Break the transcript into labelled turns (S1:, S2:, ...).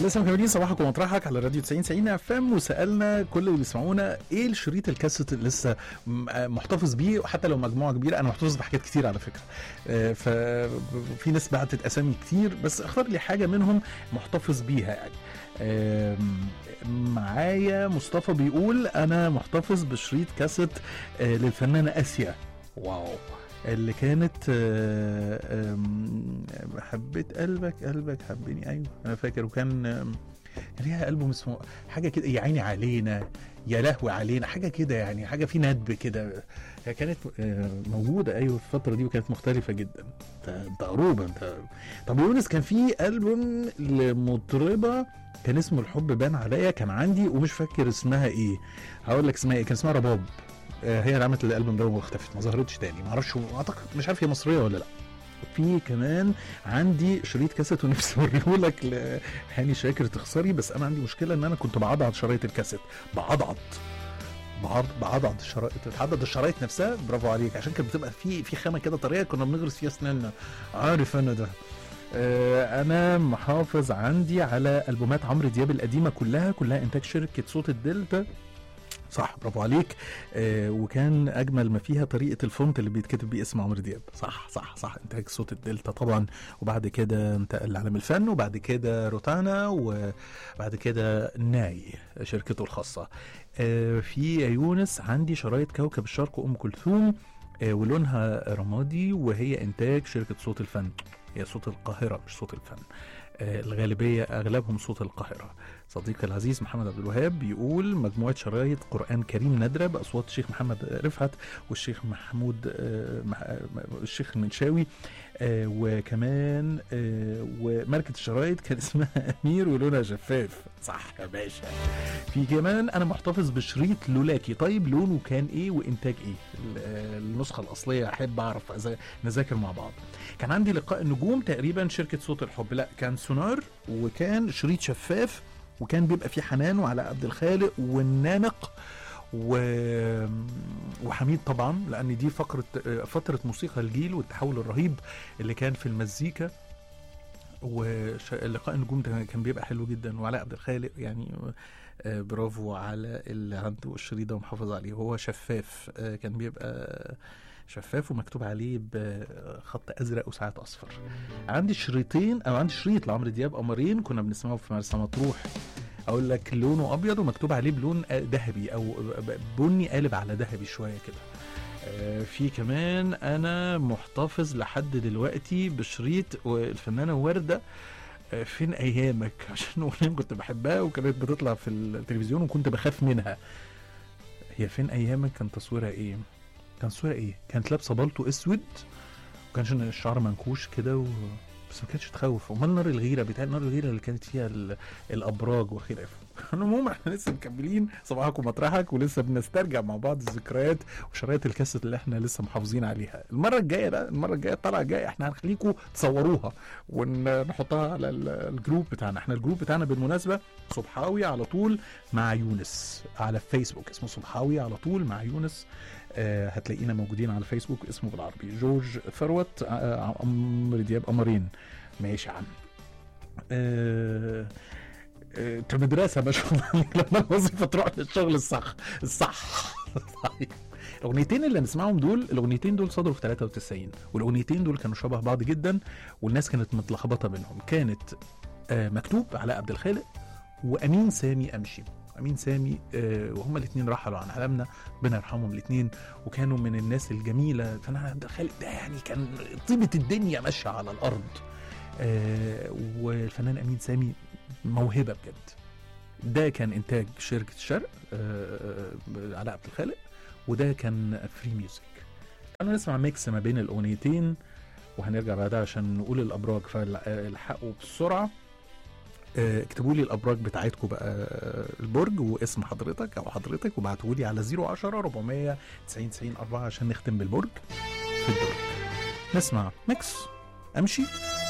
S1: لسه مكملين صباحك ومطرحك على راديو 90 90 اف ام وسالنا كل اللي بيسمعونا ايه الشريط الكاسيت اللي لسه م- آه محتفظ بيه وحتى لو مجموعه كبيره انا محتفظ بحاجات كتير على فكره آه، ففي ناس بعتت اسامي كتير بس اختار لي حاجه منهم محتفظ بيها يعني آم، معايا مصطفى بيقول انا محتفظ بشريط كاسيت آه، للفنانه اسيا واو اللي كانت آه، آم، حبيت قلبك قلبك حبني ايوه انا فاكر وكان آم، كان ليها البوم اسمه حاجه كده يا عيني علينا يا لهوي علينا حاجه كده يعني حاجه في ندب كده هي كانت آه، موجوده ايوه في الفتره دي وكانت مختلفه جدا انت انت عروبه انت طب يونس كان في البوم لمطربه كان اسمه الحب بان عليا كان عندي ومش فاكر اسمها ايه هقول لك اسمها ايه كان اسمها رباب آه، هي اللي عملت الالبوم ده واختفت ما ظهرتش تاني ما اعرفش اعتقد مش عارف هي مصريه ولا لا في كمان عندي شريط كاسيت ونفسي اوريهولك لهاني شاكر تخسري بس انا عندي مشكله ان انا كنت بعضعض شرايط الكاسيت بعضعض بعض بعضعض الشرايط تتعضد الشرايط نفسها برافو عليك عشان كانت بتبقى في في خامه كده طريه كنا بنغرس فيها اسناننا عارف انا ده آه، انا محافظ عندي على البومات عمرو دياب القديمه كلها كلها انتاج شركه صوت الدلتا صح برافو عليك آه وكان اجمل ما فيها طريقه الفونت اللي بيتكتب بيه اسم عمرو دياب صح صح صح انتاج صوت الدلتا طبعا وبعد كده انتقل لعالم الفن وبعد كده روتانا وبعد كده ناي شركته الخاصه آه في يا يونس عندي شرايط كوكب الشرق ام كلثوم آه ولونها رمادي وهي انتاج شركه صوت الفن هي صوت القاهره مش صوت الفن آه الغالبيه اغلبهم صوت القاهره صديقي العزيز محمد عبد الوهاب بيقول مجموعه شرايط قران كريم نادره باصوات الشيخ محمد رفعت والشيخ محمود آه، مح- آه، الشيخ المنشاوي آه، وكمان آه، وماركه الشرايط كان اسمها امير ولونها شفاف صح يا باشا في كمان انا محتفظ بشريط لولاكي طيب لونه كان ايه وانتاج ايه ال- آه، النسخه الاصليه احب اعرف أذا- نذاكر مع بعض كان عندي لقاء النجوم تقريبا شركه صوت الحب لا كان سونار وكان شريط شفاف وكان بيبقى فيه حنان وعلاء عبد الخالق والنامق و... وحميد طبعا لان دي فقره فتره موسيقى الجيل والتحول الرهيب اللي كان في المزيكا ولقاء النجوم ده كان بيبقى حلو جدا وعلاء عبد الخالق يعني آه، برافو على اللي عنده الشريط ده ومحافظ عليه هو شفاف آه، كان بيبقى شفاف ومكتوب عليه بخط ازرق وساعات اصفر عندي شريطين او عندي شريط لعمرو دياب قمرين كنا بنسمعه في مرسى مطروح اقول لك لونه ابيض ومكتوب عليه بلون ذهبي او بني قالب على ذهبي شويه كده آه، في كمان انا محتفظ لحد دلوقتي بشريط الفنانه ورده آه، فين ايامك عشان اغنيه كنت بحبها وكانت بتطلع في التلفزيون وكنت بخاف منها هي فين ايامك كان تصويرها ايه كان تصويرها ايه كانت لابسه بالطو اسود وكانش الشعر منكوش كده و... بس ما كانتش تخوف امال نار الغيره بتاع نار الغيره اللي كانت فيها ال... الابراج وخلافه المهم احنا لسه مكملين صباحك ومطرحك ولسه بنسترجع مع بعض الذكريات وشرايط الكاسيت اللي احنا لسه محافظين عليها المره الجايه بقى المره الجايه الطلعه الجايه احنا هنخليكم تصوروها ونحطها على ال- الجروب بتاعنا احنا الجروب بتاعنا بالمناسبه صبحاوي على طول مع يونس على فيسبوك اسمه صبحاوي على طول مع يونس آه هتلاقينا موجودين على فيسبوك اسمه بالعربي جورج ثروت آه عمرو دياب قمرين ماشي يا عم آه آه، انت مدرسه ما شاء الله لما الوظيفه تروح للشغل الصح الصح طيب. الاغنيتين اللي هنسمعهم دول الاغنيتين دول صدروا في 93 والاغنيتين دول كانوا شبه بعض جدا والناس كانت متلخبطه بينهم كانت آه مكتوب علاء عبد الخالق وامين سامي امشي امين سامي آه وهما الاثنين رحلوا عن عالمنا ربنا يرحمهم الاثنين وكانوا من الناس الجميله الفنان عبد الخالق ده يعني كان طيبه الدنيا ماشيه على الارض آه والفنان امين سامي موهبه بجد ده كان انتاج شركه الشرق آه آه، علاء عبد الخالق وده كان فري ميوزك انا نسمع ميكس ما بين الاغنيتين وهنرجع بعدها عشان نقول الابراج فالحقوا بسرعه آه، اكتبوا لي الابراج بتاعتكم بقى آه، البرج واسم حضرتك او حضرتك وابعتوا لي على 010 400 90 90 4 عشان نختم بالبرج في الدرج نسمع ميكس امشي